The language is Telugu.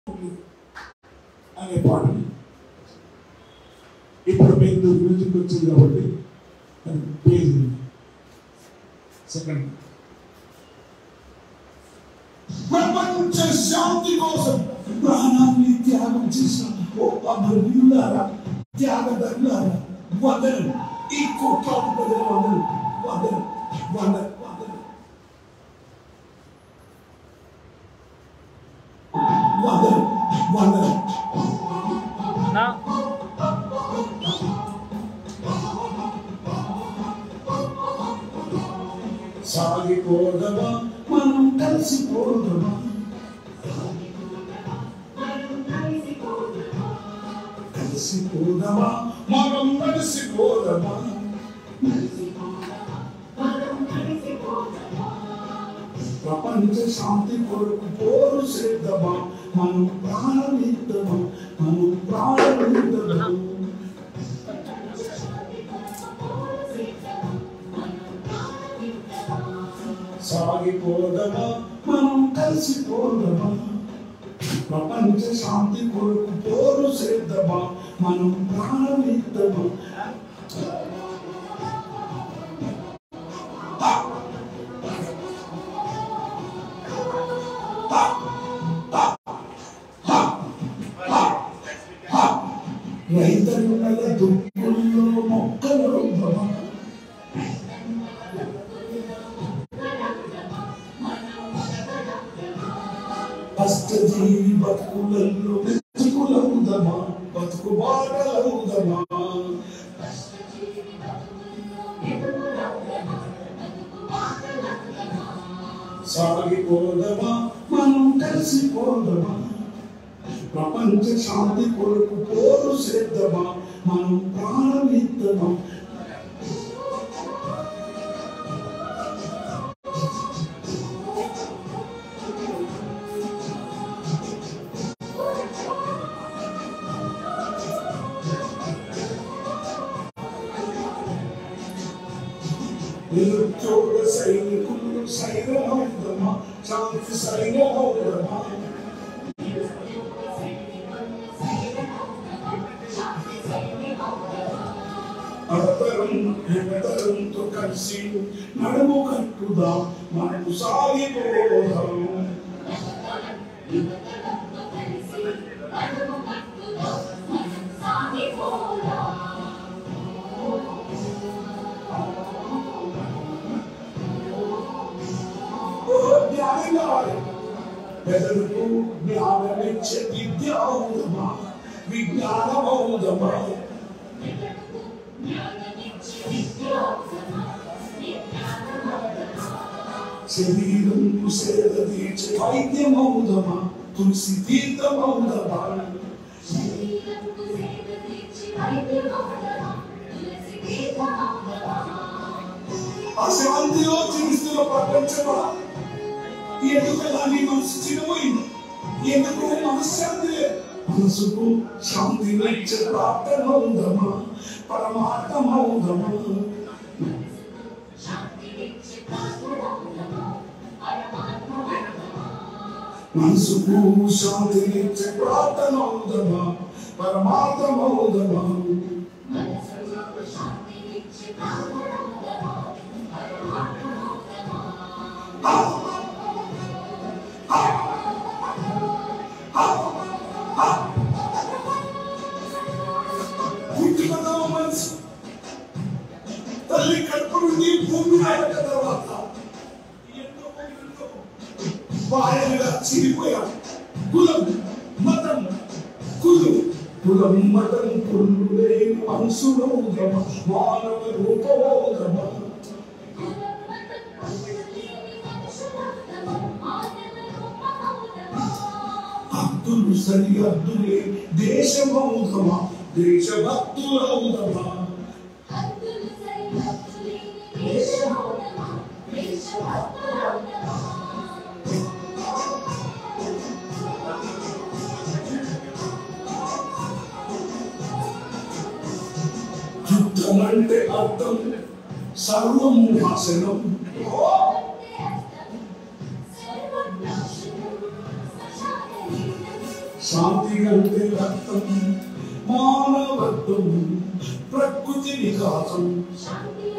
అనే పాటని ఇప్పుడు పేరు మ్యూజిక్ వచ్చింది కాబట్టి అది పేరు సెకండ్ ప్రపంచ శాంతి కోసం ప్రాణాన్ని త్యాగం చేసిన ఓ అమరులారా త్యాగదరులారా వందనం ఈ కోట్లాది ప్రజల వందనం వందనం వందనం వందనం వందనం వందనం నా సాగిపోదమా మనం కలిసిపోదమా కలిసిపోదమా మనం కలిసిపోదమా ప్రపంచ శాంతి కొరకు పోరు చేద్దామా మనం ప్రాణమిద్దామా మనం ప్రాణమిద్దామా సాగిపోదమా మనం కలిసిపోదమా ప్రపంచ శాంతి కొరకు పోరు చేద్దామా మనం ప్రాణమిద్దామా రైతన్నల దుఃఖంలో మొక్కలు రొందమా కష్టజీవి బతుకులలో బతుకులవుదమా బతుకు బాటలవుదమా సాగిపోదమా మనం కలిసిపోదమా ప్రపంచ శాంతి కొరకు పోరు చేద్దామా మనం ప్రాణమిద్దామా నిరుద్యోగ సైనికులు సైన్యమవుదమా శాంతి సైన్యమవుదమా అడతరం ఎడతరంతో కలిసి నడుము కట్టుదా మనకు సాగిపోదాం ఓ జ్ఞానం కావాలి పెదలకు జ్ఞానమిచ్చే విద్య అవుదమా విజ్ఞానం అవుదమా శరీరం సేద తీర్చే వైద్యమౌదమా తులసి తీర్థమౌదమా అశాంతిలో జీవిస్తున్న ప్రపంచమా ఎందుకు నీ మనసు చిన్నపోయింది ఎందుకు మనశ్శాంతి లేదు మనసుకు శాంతి ఇచ్చే ప్రార్థన ఉందమా పరమార్థం అవుదమా మనసుకు శాంతి ఇచ్చే ప్రార్థన అవుదమా పరమార్థం అవుదమా పుట్టుకతో మనసు తల్లి కడుపు నుండి భూమి నాయక తర్వాత ఎంతో ఎంతో వాయలుగా చీలిపోయాడు కులం మతం కులు కులం మతం కుళ్ళు లేని మనసులో గమ మానవ రూపమోగమ హద్దులు సరిహద్దులే దేశమౌదమా దేశభక్తులౌదమా యుద్ధం అంటే అర్థం సర్వం నాశనం శాంతి అంటే రక్తం మానవత్వం ప్రకృతి వికాసం